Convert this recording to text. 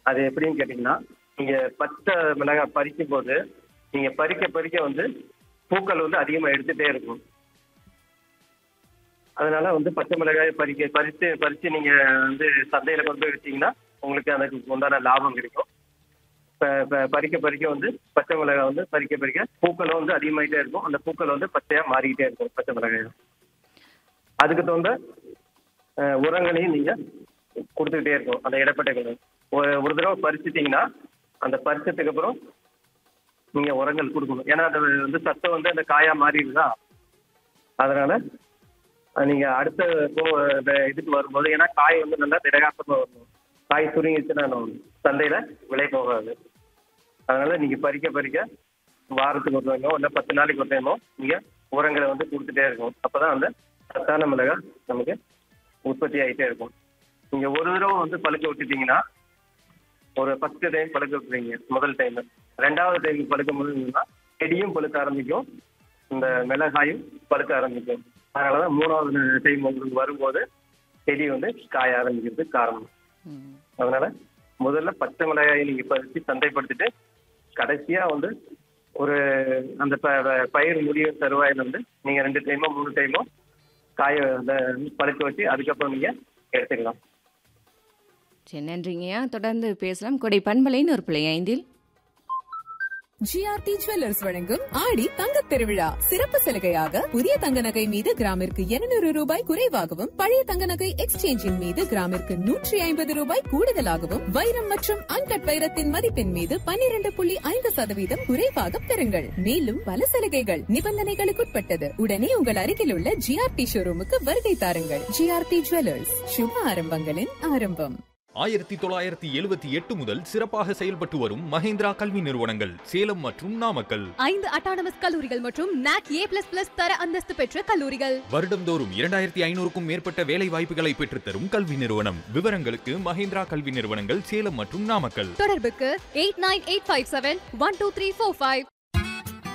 அது எப்படின்னு கேட்டீங்கன்னா நீங்க பச்சை மிளகாய் பறிக்கும் போது நீங்க பறிக்க பறிக்க வந்து பூக்கள் வந்து அதிகமா எடுத்துட்டே இருக்கும் அதனால வந்து பச்சை மிளகாய் பறிக்க பறித்து பறிச்சு நீங்க வந்து சந்தையில கொண்டு போய் வச்சீங்கன்னா உங்களுக்கு அதுக்கு உண்டான லாபம் கிடைக்கும் ப- ப- பறிக்க பறிக்க வந்து பச்சை மிளகாய் வந்து பறிக்க பறிக்க பூக்களும் வந்து அதிகமாயிட்டே இருக்கும் அந்த பூக்கள் வந்து பச்சையா மாறிக்கிட்டே இருக்கும் பச்சை மிளகாய் அதுக்கு தகுந்த அஹ், உரங்களையும் நீங்க கொடுத்துக்கிட்டே இருக்கும் அந்த இடப்பட்டைகள் ஒரு ஒரு தடவை பறிச்சிட்டீங்கன்னா அந்த பறிச்சதுக்கு அப்புறம் நீங்க உரங்கள் கொடுக்கணும் ஏன்னா அது வந்து சத்தம் வந்து அந்த காயா மாறிடுதா அதனால அஹ், நீங்க அடுத்த போ- இந்த இதுக்கு வரும்போது ஏன்னா காய் வந்து நல்லா திடகாசமா வரணும் காய் சுருங்கிச்சுன்னா நம்ம சந்தையில விலை போகாது அதனால நீங்க பறிக்க பறிக்க வாரத்துக்கு ஒரு டைமோ இல்லை பத்து நாளைக்கு ஒரு டைமோ நீங்க உரங்களை வந்து கொடுத்துட்டே இருக்கும் அப்பதான் வந்து சத்தான மிளகாய் நமக்கு உற்பத்தி ஆகிட்டே இருக்கும் நீங்க ஒரு தடவை வந்து பழுக்க விட்டுட்டீங்கன்னா ஒரு ஃபர்ஸ்ட் டைம் பழுக்க விட்டுறீங்க முதல் டைம் ரெண்டாவது டைம் பழுக்க முடியுதுன்னா செடியும் பழுக்க ஆரம்பிக்கும் இந்த மிளகாயும் பழுக்க ஆரம்பிக்கும் அதனாலதான் மூணாவது டைம் உங்களுக்கு வரும்போது செடி வந்து காய ஆரம்பிக்கிறதுக்கு காரணம் ம். அதனால முதல்ல பச்சை மிளகாயை நீங்க பறிச்சு சந்தைப்படுத்திட்டு கடைசியா வந்து ஒரு அந்த ப- ப- பயிர் முடியும் தருவாயில வந்து நீங்க ரெண்டு டைமோ மூணு டைமோ காய அந்த பழுக்க வச்சு அதுக்கப்புறம் நீங்க எடுத்துக்கலாம் சரி நன்றிங்கய்யா தொடர்ந்து பேசலாம் கொடை பண்பலைன்னு ஒரு பிள்ளை ஐந்தில் ஜிஆர்டி ஜுவல்லர்ஸ் வழங்கும் ஆடி தங்கத் திருவிழா சிறப்பு சலுகையாக புதிய தங்க நகை மீது கிராமிற்கு 200 ரூபாய் குறைவாகவும் பழைய தங்க நகை எக்ஸ்சேஞ்சின் மீது கிராமிற்கு நூற்றி ஐம்பது ரூபாய் கூடுதலாகவும் வைரம் மற்றும் அன்கட் வைரத்தின் மதிப்பின் மீது 12.5% புள்ளி ஐந்து சதவீதம் குறைவாக பெறுங்கள் மேலும் பல சலுகைகள் நிபந்தனைகளுக்குட்பட்டது உடனே உங்கள் அருகில் உள்ள ஜிஆர்டி ஷோரூமுக்கு வருகை தாருங்கள் ஜிஆர்டி ஜுவல்லர்ஸ் சுப ஆரம்பங்களின் ஆரம்பம் ஆயிரத்தி தொள்ளாயிரத்தி எழுபத்தி எட்டு முதல் சிறப்பாக செயல்பட்டு வரும் மஹேந்திரா கல்வி நிறுவனங்கள் சேலம் மற்றும் நாமக்கல் ஐந்து அட்டானமஸ் கல்லூரிகள் மற்றும் நாக் ஏ பிளஸ் பிளஸ் தர அந்தஸ்து பெற்ற கல்லூரிகள் வருடம்தோறும் இரண்டாயிரத்தி ஐநூறுக்கும் மேற்பட்ட வேலை வாய்ப்புகளை பெற்றுத்தரும் கல்வி நிறுவனம் விவரங்களுக்கு மஹேந்திரா கல்வி நிறுவனங்கள் சேலம் மற்றும் நாமக்கல் தொடர்புக்கு eight nine eight five seven one two three four five